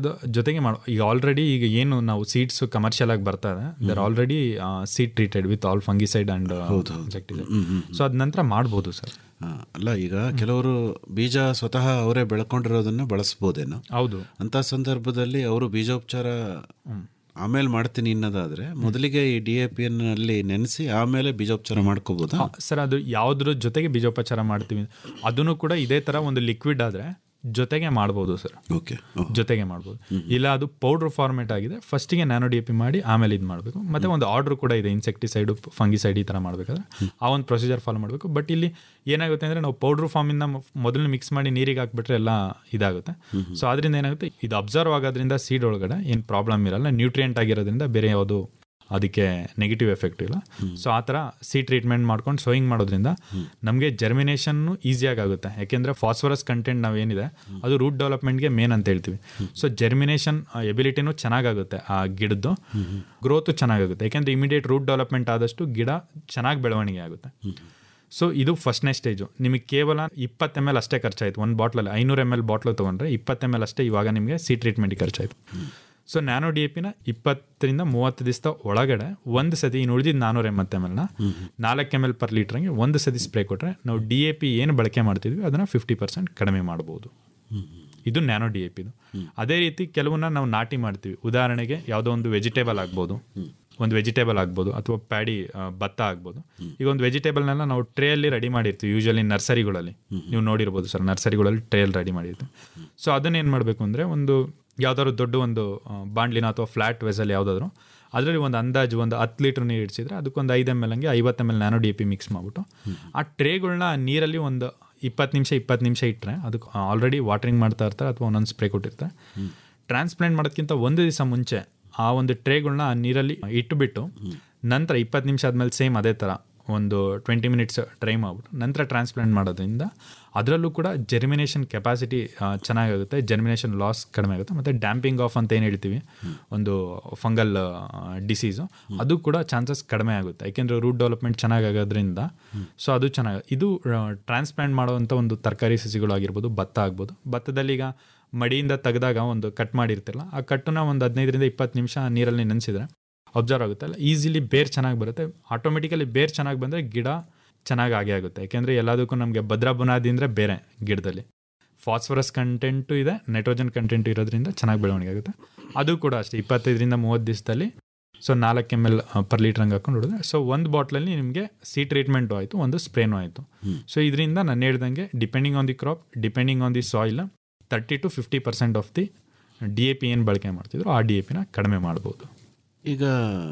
ಅದ್ರ ಜೊತೆಗೆ ಮಾಡೋ ಈಗ ಆಲ್ರೆಡಿ ಈಗ ಏನು ನಾವು ಸೀಡ್ಸ್ ಕಮರ್ಷಿಯಲ್ ಆಗಿ ಬರ್ತಾ ಇದೆ they're already seed treated with all fungicide and so ಅದ ನಂತರ ಮಾಡ್ಬೋದು ಸರ್ ಆ, ಅಲ್ಲ ಈಗ ಕೆಲವರು ಬೀಜ ಸ್ವತಃ ಅವರೇ ಬೆಳ್ಕೊಂಡಿರೋದನ್ನ ಬಳಸ್ಬೋದೇನೋ ಹೌದು ಅಂತ ಸಂದರ್ಭದಲ್ಲಿ ಅವರು ಬೀಜೋಪಚಾರ ಆಮೇಲೆ ಮಾಡ್ತೀನಿ ಅನ್ನೋದಾದ್ರೆ ಮೊದಲಿಗೆ ಈ ಡಿ ಎ ಪಿ ಅಲ್ಲಿ ನೆನೆಸಿ ಆಮೇಲೆ ಬೀಜೋಪಚಾರ ಮಾಡ್ಕೋಬೋದಾ ಸರ್ ಅದು ಯಾವುದ್ರ ಜೊತೆಗೆ ಬೀಜೋಪಚಾರ ಮಾಡ್ತೀವಿ ಅದನ್ನು ಕೂಡ ಇದೇ ಥರ ಒಂದು ಲಿಕ್ವಿಡ್ ಆದರೆ ಜೊತೆಗೆ ಮಾಡ್ಬೋದು ಸರ್ ಓಕೆ ಜೊತೆಗೆ ಮಾಡ್ಬೋದು ಇಲ್ಲ ಅದು ಪೌಡ್ರ್ ಫಾರ್ಮೇಟ್ ಆಗಿದೆ ಫಸ್ಟಿಗೆ ನ್ಯಾನೋ ಡಿ ಪಿ ಮಾಡಿ ಆಮೇಲೆ ಇದು ಮಾಡಬೇಕು ಮತ್ತೆ ಒಂದು ಆರ್ಡ್ರ್ ಕೂಡ ಇದೆ ಇನ್ಸೆಕ್ಟಿಸೈಡು ಫಂಗಿಸೈಡ್ ಈ ಥರ ಮಾಡಬೇಕಾದ್ರೆ ಆ ಒಂದು ಪ್ರೊಸೀಜರ್ ಫಾಲೋ ಮಾಡಬೇಕು ಬಟ್ ಇಲ್ಲಿ ಏನಾಗುತ್ತೆ ಅಂದರೆ ನಾವು ಪೌಡ್ರ್ ಫಾರ್ಮಿಂದ ಮೊದಲು ಮಿಕ್ಸ್ ಮಾಡಿ ನೀರಿಗೆ ಹಾಕ್ಬಿಟ್ರೆ ಎಲ್ಲ ಇದಾಗುತ್ತೆ ಸೊ ಅದರಿಂದ ಏನಾಗುತ್ತೆ ಇದು ಅಬ್ಸರ್ವ್ ಆಗೋದ್ರಿಂದ ಸೀಡ್ ಒಳಗಡೆ ಏನು ಪ್ರಾಬ್ಲಮ್ ಇರಲ್ಲ ನ್ಯೂಟ್ರಿಯೆಂಟ್ ಆಗಿರೋದ್ರಿಂದ ಬೇರೆ ಯಾವುದು ಅದಕ್ಕೆ ನೆಗೆಟಿವ್ ಎಫೆಕ್ಟ್ ಇಲ್ಲ ಸೊ ಆ ಥರ ಸಿ ಟ್ರೀಟ್ಮೆಂಟ್ ಮಾಡ್ಕೊಂಡು ಸೋಯಿಂಗ್ ಮಾಡೋದ್ರಿಂದ ನಮಗೆ ಜರ್ಮಿನೇಷನ್ನು ಈಸಿಯಾಗಿ ಆಗುತ್ತೆ ಯಾಕೆಂದರೆ ಫಾಸ್ಫರಸ್ ಕಂಟೆಂಟ್ ನಾವೇನಿದೆ ಅದು ರೂಟ್ ಡೆವಲಪ್ಮೆಂಟ್ಗೆ ಮೇನ್ ಅಂತ ಹೇಳ್ತೀವಿ ಸೊ ಜರ್ಮಿನೇಷನ್ ಎಬಿಲಿಟಿನೂ ಚೆನ್ನಾಗಾಗುತ್ತೆ ಆ ಗಿಡದ್ದು ಗ್ರೋತು ಚೆನ್ನಾಗಾಗುತ್ತೆ ಯಾಕೆಂದರೆ ಇಮಿಡಿಯೇಟ್ ರೂಟ್ ಡೆವಲಪ್ಮೆಂಟ್ ಆದಷ್ಟು ಗಿಡ ಚೆನ್ನಾಗಿ ಬೆಳವಣಿಗೆ ಆಗುತ್ತೆ ಸೊ ಇದು ಫಸ್ಟ್ನೇ ಸ್ಟೇಜು ನಿಮಗೆ ಕೇವಲ ಇಪ್ಪತ್ತು ಎಮ್ ಎಲ್ ಅಷ್ಟೇ ಖರ್ಚಾಯಿತು ಒಂದು ಬಾಟ್ಲಲ್ಲಿ ಐನೂರು ಎಮ್ ಎಲ್ ಬಾಟ್ಲು ತೊಗೊಂಡ್ರೆ ಇಪ್ಪತ್ತು ಎಮ್ ಎಲ್ ಅಷ್ಟೇ ಇವಾಗ ನಿಮಗೆ ಸಿ ಟ್ರೀಟ್ಮೆಂಟ್ಗೆ ಖರ್ಚಾಯಿತು ಸೊ ನ್ಯಾನೋ ಡಿ ಎ ಪಿನ ಇಪ್ಪತ್ತರಿಂದ ಮೂವತ್ತು ದಿವಸದ ಒಳಗಡೆ ಒಂದು ಸತಿ ಇನ್ನು ಉಳಿದಿದ್ದು ನಾನ್ನೂರ ಎಂಬತ್ತು ಎಮ್ ಎಲ್ನ ನಾಲ್ಕು ಎಮ್ ಎಲ್ ಪರ್ ಲೀಟ್ರಂಗೆ ಒಂದು ಸತಿ ಸ್ಪ್ರೇ ಕೊಟ್ಟರೆ ನಾವು ಡಿ ಎ ಪಿ ಏನು ಬಳಕೆ ಮಾಡ್ತಿದ್ವಿ ಅದನ್ನು ಫಿಫ್ಟಿ ಪರ್ಸೆಂಟ್ ಕಡಿಮೆ ಮಾಡ್ಬೋದು ಇದು ನ್ಯಾನೋ ಡಿ ಎ ಪಿದು ಅದೇ ರೀತಿ ಕೆಲವನ್ನ ನಾವು ನಾಟಿ ಮಾಡ್ತೀವಿ ಉದಾಹರಣೆಗೆ ಯಾವುದೋ ಒಂದು ವೆಜಿಟೇಬಲ್ ಆಗ್ಬೋದು ಒಂದು ವೆಜಿಟೇಬಲ್ ಆಗ್ಬೋದು ಅಥವಾ ಪ್ಯಾಡಿ ಆ, ಭತ್ತ ಆಗ್ಬೋದು ಈಗ ಒಂದು ವೆಜಿಟೇಬಲ್ನೆಲ್ಲ ನಾವು ಟ್ರೇಯಲ್ಲಿ ರೆಡಿ ಮಾಡಿರ್ತೀವಿ ಯೂಶಲಿ ನರ್ಸರಿಗಳಲ್ಲಿ ನೀವು ನೋಡಿರ್ಬೋದು ಸರ್ ನರ್ಸರಿಗಳಲ್ಲಿ ಟ್ರೇಯಲ್ಲಿ ರೆಡಿ ಮಾಡಿರ್ತೀವಿ ಸೊ ಅದನ್ನ ಏನು ಮಾಡಬೇಕು ಅಂದರೆ ಒಂದು ಯಾವ್ದಾದ್ರು ದೊಡ್ಡ ಒಂದು ಆ, ಬಾಂಡ್ಲಿನ ಅಥವಾ ಫ್ಲಾಟ್ ವೆಸಲ್ ಯಾವುದಾದ್ರು ಅದರಲ್ಲಿ ಒಂದು ಅಂದಾಜು ಒಂದು ಹತ್ತು ಲೀಟ್ರ್ ನೀರು ಇಡಿಸಿದ್ರೆ ಅದಕ್ಕೊಂದು ಐದು ಎಮ್ ಎಲ್ ಹಂಗೆ ಐವತ್ತು M L nano D A P mix ಮಾಡಿಬಿಟ್ಟು ಆ ಟ್ರೇಗಳನ್ನ ನೀರಲ್ಲಿ ಒಂದು ಇಪ್ಪತ್ತು ನಿಮಿಷ ಇಪ್ಪತ್ತು ನಿಮಿಷ ಇಟ್ಟರೆ ಅದಕ್ಕೆ ಆಲ್ರೆಡಿ ವಾಟರಿಂಗ್ ಮಾಡ್ತಾ ಇರ್ತಾರೆ ಅಥವಾ ಒಂದೊಂದು ಸ್ಪ್ರೇ ಕೊಟ್ಟಿರ್ತಾರೆ ಟ್ರಾನ್ಸ್ಪ್ಲಾಂಟ್ ಮಾಡೋದಕ್ಕಿಂತ ಒಂದು ದಿವಸ ಮುಂಚೆ ಆ ಒಂದು ಟ್ರೇಗಳನ್ನ ಆ ನೀರಲ್ಲಿ ಇಟ್ಟುಬಿಟ್ಟು ನಂತರ ಇಪ್ಪತ್ತು ನಿಮಿಷ ಆದಮೇಲೆ ಸೇಮ್ ಅದೇ ಥರ ಒಂದು ಟ್ವೆಂಟಿ ಮಿನಿಟ್ಸ್ ಟ್ರೈ ಮಾಡ್ಬಿಟ್ಟು ನಂತರ ಟ್ರಾನ್ಸ್ಪ್ಲಾಂಟ್ ಮಾಡೋದ್ರಿಂದ ಅದರಲ್ಲೂ ಕೂಡ ಜರ್ಮಿನೇಷನ್ ಕೆಪಾಸಿಟಿ ಚೆನ್ನಾಗಾಗುತ್ತೆ ಜರ್ಮಿನೇಷನ್ ಲಾಸ್ ಕಡಿಮೆ ಆಗುತ್ತೆ ಮತ್ತು ಡ್ಯಾಂಪಿಂಗ್ ಆಫ್ ಅಂತ ಏನು ಹೇಳ್ತೀವಿ ಒಂದು ಫಂಗಲ್ ಡಿಸೀಸು ಅದು ಕೂಡ ಚಾನ್ಸಸ್ ಕಡಿಮೆ ಆಗುತ್ತೆ ಯಾಕೆಂದರೆ ರೂಟ್ ಡೆವಲಪ್ಮೆಂಟ್ ಚೆನ್ನಾಗಾಗೋದ್ರಿಂದ ಸೊ ಅದು ಚೆನ್ನಾಗಿ ಇದು ಟ್ರಾನ್ಸ್ಪ್ಲಾಂಟ್ ಮಾಡುವಂಥ ಒಂದು ತರಕಾರಿ ಸಸಿಗಳಾಗಿರ್ಬೋದು ಭತ್ತ ಆಗ್ಬೋದು ಭತ್ತದಲ್ಲಿ ಈಗ ಮಡಿಯಿಂದ ತೆಗೆದಾಗ ಒಂದು ಕಟ್ ಮಾಡಿರ್ತಿರಲ್ಲ ಆ ಕಟ್ಟನ್ನ ಒಂದು ಹದಿನೈದರಿಂದ ಇಪ್ಪತ್ತು ನಿಮಿಷ ನೀರಲ್ಲಿ ನೆನೆಸಿದ್ರೆ ಅಬ್ಸರ್ವ್ ಆಗುತ್ತೆ ಅಲ್ಲ ಈಸಿಲಿ ಬೇರ್ ಚೆನ್ನಾಗಿ ಬರುತ್ತೆ ಆಟೋಮೆಟಿಕಲಿ ಬೇರ್ ಚೆನ್ನಾಗಿ ಬಂದರೆ ಗಿಡ ಚೆನ್ನಾಗಿ ಆಗೇ ಆಗುತ್ತೆ ಯಾಕೆಂದರೆ ಎಲ್ಲದಕ್ಕೂ ನಮಗೆ ಭದ್ರ ಬುನಾದಿ ಅಂದರೆ ಬೇರೆ ಗಿಡದಲ್ಲಿ ಫಾಸ್ಫರಸ್ ಕಂಟೆಂಟು ಇದೆ ನೈಟ್ರೋಜನ್ ಕಂಟೆಂಟು ಇರೋದ್ರಿಂದ ಚೆನ್ನಾಗಿ ಬೆಳವಣಿಗೆ ಆಗುತ್ತೆ ಅದು ಕೂಡ ಅಷ್ಟೇ ಇಪ್ಪತ್ತೈದರಿಂದ ಮೂವತ್ತು ದಿವಸದಲ್ಲಿ ಸೊ ನಾಲ್ಕು ಎಮ್ ಎಲ್ ಪರ್ ಲೀಟ್ರ್ ಹಂಗೆ ಹಾಕೊಂಡು ಹೊಡಿದ್ರೆ ಸೊ ಒಂದು ಬಾಟ್ಲಲ್ಲಿ ನಿಮಗೆ ಸಿ ಟ್ರೀಟ್ಮೆಂಟು ಆಯಿತು ಒಂದು ಸ್ಪ್ರೇನೂ ಆಯಿತು ಸೊ ಇದರಿಂದ ನಾನು ಹೇಳ್ದಂಗೆ depending on the crop depending on the soil thirty to fifty percent of the D A P ಏನು ಬಳಕೆ ಮಾಡ್ತಿದ್ರು ಆ ಡಿ ಎ ಪಿನ ಕಡಿಮೆ ಮಾಡ್ಬೋದು ಈಗ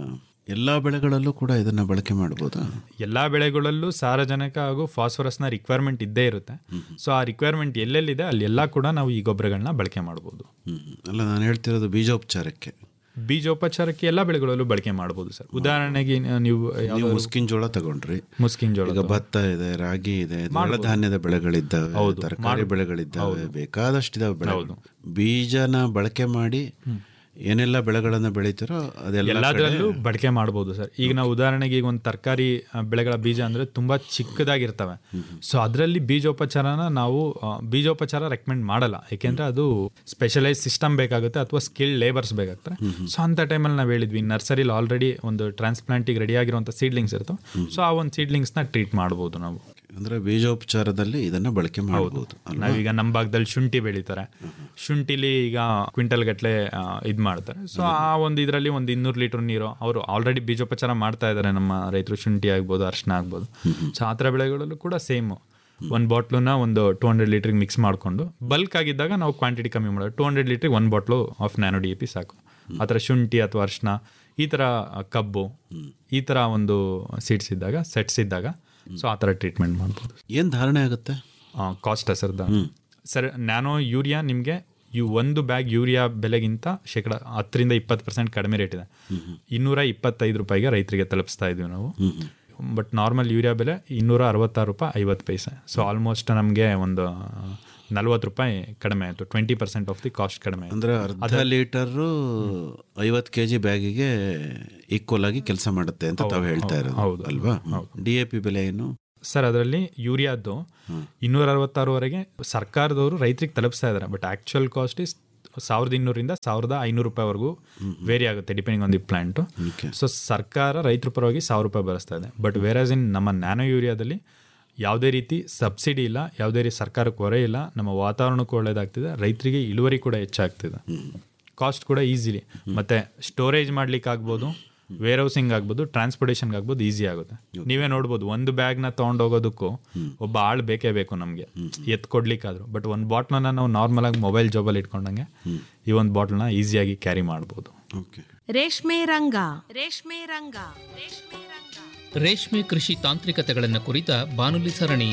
ಎಲ್ಲ ಬೆಳೆಗಳಲ್ಲೂ ಕೂಡ ಇದನ್ನ ಬಳಕೆ ಮಾಡ್ಬೋದಾ ಎಲ್ಲ ಬೆಳೆಗಳಲ್ಲೂ ಸಾರಜನಕ ಹಾಗೂ ಫಾಸ್ಫರಸ್ನ ರಿಕ್ವೈರ್ಮೆಂಟ್ ಇದ್ದೇ ಇರುತ್ತೆ ಸೊ ಆ ರಿಕ್ವೈರ್ಮೆಂಟ್ ಎಲ್ಲೆಲ್ಲಿದೆ ಅಲ್ಲೆಲ್ಲ ಕೂಡ ನಾವು ಈ ಗೊಬ್ಬರಗಳನ್ನ ಬಳಕೆ ಮಾಡ್ಬೋದು ಹ್ಮ್. ಅಲ್ಲ ನಾನು ಹೇಳ್ತಿರೋದು ಬೀಜೋಪಚಾರಕ್ಕೆ ಬೀಜೋಪಚಾರಕ್ಕೆ ಎಲ್ಲ ಬೆಳೆಗಳಲ್ಲೂ ಬಳಕೆ ಮಾಡ್ಬೋದು ಸರ್ ಉದಾಹರಣೆಗೆ ನೀವು ನೀವು ಯಾವ್ದಾದ್ರು ಮುಸ್ಕಿನ್ ಜೋಳ ತಗೊಂಡ್ರಿ ಮುಸ್ಕಿನ್ ಜೋಳ ಈಗ ಭತ್ತ ಇದೆ ರಾಗಿ ಇದೆ ದ್ವಿದಳ ಧಾನ್ಯದ ಬೆಳೆಗಳಿದ್ದಾವೆ ತರಕಾರಿ ಬೆಳೆಗಳಿದ್ದಾವೆ ಬೇಕಾದಷ್ಟಿದಾವೆ ಬೆಳೆಗಳು ಬೀಜನ ಬಳಕೆ ಮಾಡಿ ಏನೆಲ್ಲ ಬೆಳೆಗಳನ್ನ ಬೆಳಿತೀರೋ ಅದೆಲ್ಲ ಎಲ್ಲದರಲ್ಲೂ ಬಳಕೆ ಮಾಡ್ಬೋದು ಸರ್ ಈಗ ನಾವು ಉದಾಹರಣೆಗೆ ಈಗ ಒಂದು ತರಕಾರಿ ಬೆಳೆಗಳ ಬೀಜ ಅಂದರೆ ತುಂಬ ಚಿಕ್ಕದಾಗಿರ್ತವೆ ಸೊ ಅದರಲ್ಲಿ ಬೀಜೋಪಚಾರನ ನಾವು ಆ, ಬೀಜೋಪಚಾರ ರೆಕಮೆಂಡ್ ಮಾಡಲ್ಲ ಯಾಕೆಂದರೆ ಅದು ಸ್ಪೆಷಲೈಸ್ ಸಿಸ್ಟಮ್ ಬೇಕಾಗುತ್ತೆ ಅಥವಾ ಸ್ಕಿಲ್ಡ್ ಲೇಬರ್ಸ್ ಬೇಕಾಗ್ತಾರೆ ಸೊ ಅಂಥ ಟೈಮಲ್ಲಿ ನಾವು ಹೇಳಿದ್ವಿ ನರ್ಸರಿಲಿ ಆಲ್ರೆಡಿ ಒಂದು ಟ್ರಾನ್ಸ್ಪ್ಲಾಂಟಿಗೆ ರೆಡಿ ಆಗಿರುವಂಥ ಸೀಡ್ಲಿಂಗ್ಸ್ ಇರ್ತವೆ ಸೊ ಆ ಒಂದು ಸೀಡ್ಲಿಂಗ್ಸ್ನ ಟ್ರೀಟ್ ಮಾಡ್ಬೋದು ನಾವು ಅಂದ್ರೆ ಬೀಜೋಪಚಾರದಲ್ಲಿ ಇದನ್ನ ಬಳಕೆ ಮಾಡಬಹುದು ನಾವೀಗ ನಮ್ಮ ಭಾಗದಲ್ಲಿ ಶುಂಠಿ ಬೆಳೀತಾರೆ ಶುಂಠಿಲಿ ಈಗ ಕ್ವಿಂಟಲ್ ಗಟ್ಟಲೆ ಇದು ಮಾಡ್ತಾರೆ ಸೊ ಆ ಒಂದು ಇದರಲ್ಲಿ ಒಂದು ಇನ್ನೂರು ಲೀಟರ್ ನೀರು ಅವರು ಆಲ್ರೆಡಿ ಬೀಜೋಪಚಾರ ಮಾಡ್ತಾ ಇದ್ದಾರೆ ನಮ್ಮ ರೈತರು ಶುಂಠಿ ಆಗ್ಬೋದು ಅರ್ಶಿನ ಆಗ್ಬೋದು ಸೊ ಆ ಥರ ಬೆಳೆಗಳಲ್ಲೂ ಕೂಡ ಸೇಮು ಒಂದು ಬಾಟ್ಲನ್ನ ಒಂದು ಟೂ ಹಂಡ್ರೆಡ್ ಲೀಟ್ರಿಗೆ ಮಿಕ್ಸ್ ಮಾಡಿಕೊಂಡು ಬಲ್ಕ್ ಆಗಿದ್ದಾಗ ನಾವು ಕ್ವಾಂಟಿಟಿ ಕಮ್ಮಿ ಮಾಡೋದು ಟೂ ಹಂಡ್ರೆಡ್ ಲೀಟ್ರಿಗೆ ಒಂದು bottle of nano D A P ಸಾಕು ಆ ಥರ ಶುಂಠಿ ಅಥವಾ ಅರ್ಶಿನ ಈ ಥರ ಕಬ್ಬು ಈ ಥರ ಒಂದು ಸೀಡ್ಸ್ ಇದ್ದಾಗ ಸೆಟ್ಸ್ ಇದ್ದಾಗ ಸೊ ಆ ಥರ ಟ್ರೀಟ್ಮೆಂಟ್ ಮಾಡ್ಬೋದು ಏನ್ ಧಾರಣೆ ಆಗುತ್ತೆ cost sir sir nano urea ನಿಮಗೆ ಈ ಒಂದು ಬ್ಯಾಗ್ ಯೂರಿಯಾ ಬೆಲೆಗಿಂತ ಶೇಕಡ ಹತ್ತರಿಂದ ಇಪ್ಪತ್ತು ಪರ್ಸೆಂಟ್ ಕಡಿಮೆ ರೇಟ್ ಇದೆ ಇನ್ನೂರ ಇಪ್ಪತ್ತೈದು ರೂಪಾಯಿಗೆ ರೈತರಿಗೆ ತಲುಪಿಸ್ತಾ ಇದೀವಿ ನಾವು ಬಟ್ ನಾರ್ಮಲ್ ಯೂರಿಯಾ ಬೆಲೆ ಇನ್ನೂರ ಅರವತ್ತಾರು ರೂಪಾಯಿ ಐವತ್ತು ಪೈಸೆ ಸೊ ಆಲ್ಮೋಸ್ಟ್ ನಮಗೆ ಒಂದು ನಲ್ವತ್ತು ರೂಪಾಯಿ ಕಡಿಮೆ ಆಯಿತು twenty percent of the cost ಕಡಿಮೆ ಆಯ್ತು. ಅಂದ್ರೆ ಅರ್ಧ ಲೀಟರ್ ಐವತ್ತು ಕೆಜಿ ಬ್ಯಾಗಿಗೆ ಈಕ್ವಲ್ ಆಗಿ ಕೆಲಸ ಮಾಡುತ್ತೆ ಅಂತ ತಾವು ಹೇಳ್ತಾ ಇರೋದು ಅಲ್ವಾ ಡಿ ಎ ಪಿ ಬೆಲೆ ಏನು ಸರ್ ಅದರಲ್ಲಿ ಯೂರಿಯಾದ್ದು ಇನ್ನೂರ ಅರವತ್ತಾರುವರೆಗೆ ಸರ್ಕಾರದವರು ರೈತರಿಗೆ ತಲುಪಿಸ್ತಾ ಇದ್ದಾರೆ ಬಟ್ ಆ್ಯಕ್ಚುಯಲ್ ಕಾಸ್ಟ್ ಇಸ್ ಸಾವಿರದ ಇನ್ನೂರಿಂದ ಸಾವಿರದ ಐನೂರು ರೂಪಾಯಿವರೆಗೂ ವೇರಿ ಆಗುತ್ತೆ depending on the plant Okay. So ಸರ್ಕಾರ ರೈತರ ಪರವಾಗಿ ಸಾವಿರ ರೂಪಾಯಿ ಬರೆಸ್ತಾ ಇದೆ ಬಟ್ ವೇರಾಸ್ ಇನ್ ನಮ್ಮ ನ್ಯಾನೋ ಯೂರಿಯಾದಲ್ಲಿ ಯಾವುದೇ ರೀತಿ ಸಬ್ಸಿಡಿ ಇಲ್ಲ ಯಾವುದೇ ರೀತಿ ಸರ್ಕಾರಕ್ಕೆ ಹೊರೆ ಇಲ್ಲ ನಮ್ಮ ವಾತಾವರಣಕ್ಕೂ ಒಳ್ಳೇದಾಗ್ತಿದೆ ರೈತರಿಗೆ ಇಳುವರಿ ಕೂಡ ಹೆಚ್ಚಾಗ್ತಿದೆ ಕಾಸ್ಟ್ ಕೂಡ ಈಸಿಲಿ ಮತ್ತೆ ಸ್ಟೋರೇಜ್ ಮಾಡ್ಲಿಕ್ಕೆ ಆಗ್ಬೋದು ವೇರ್ ಹೌಸಿಂಗ್ ಆಗ್ಬೋದು ಟ್ರಾನ್ಸ್ಪೋರ್ಟೇಷನ್ಗೆ ಆಗ್ಬೋದು ಈಸಿ ಆಗುತ್ತೆ ನೀವೇ ನೋಡ್ಬೋದು ಒಂದು ಬ್ಯಾಗ್ನ ತೊಗೊಂಡೋಗೋದಕ್ಕೂ ಒಬ್ಬ ಆಳು ಬೇಕೇ ಬೇಕು ನಮಗೆ ಎತ್ ಕೊಡ್ಲಿಕ್ಕಾದ್ರು ಬಟ್ ಒಂದು ಬಾಟ್ಲನ್ನ ನಾವು ನಾರ್ಮಲ್ ಆಗಿ ಮೊಬೈಲ್ ಜಾಬಲ್ಲಿ ಇಟ್ಕೊಂಡಂಗೆ ಈ ಒಂದು ಬಾಟ್ಲನ್ನ ಈಸಿಯಾಗಿ ಕ್ಯಾರಿ ಮಾಡ್ಬೋದು ಓಕೆ ರೇಷ್ಮೆ ರಂಗ ರೇಷ್ಮೆ ರಂಗ ರೇಷ್ಮೆ ರಂಗ ರೇಷ್ಮೆ ಕೃಷಿ ತಾಂತ್ರಿಕತೆಗಳನ್ನು ಕುರಿತ ಬಾನುಲಿ ಸರಣಿ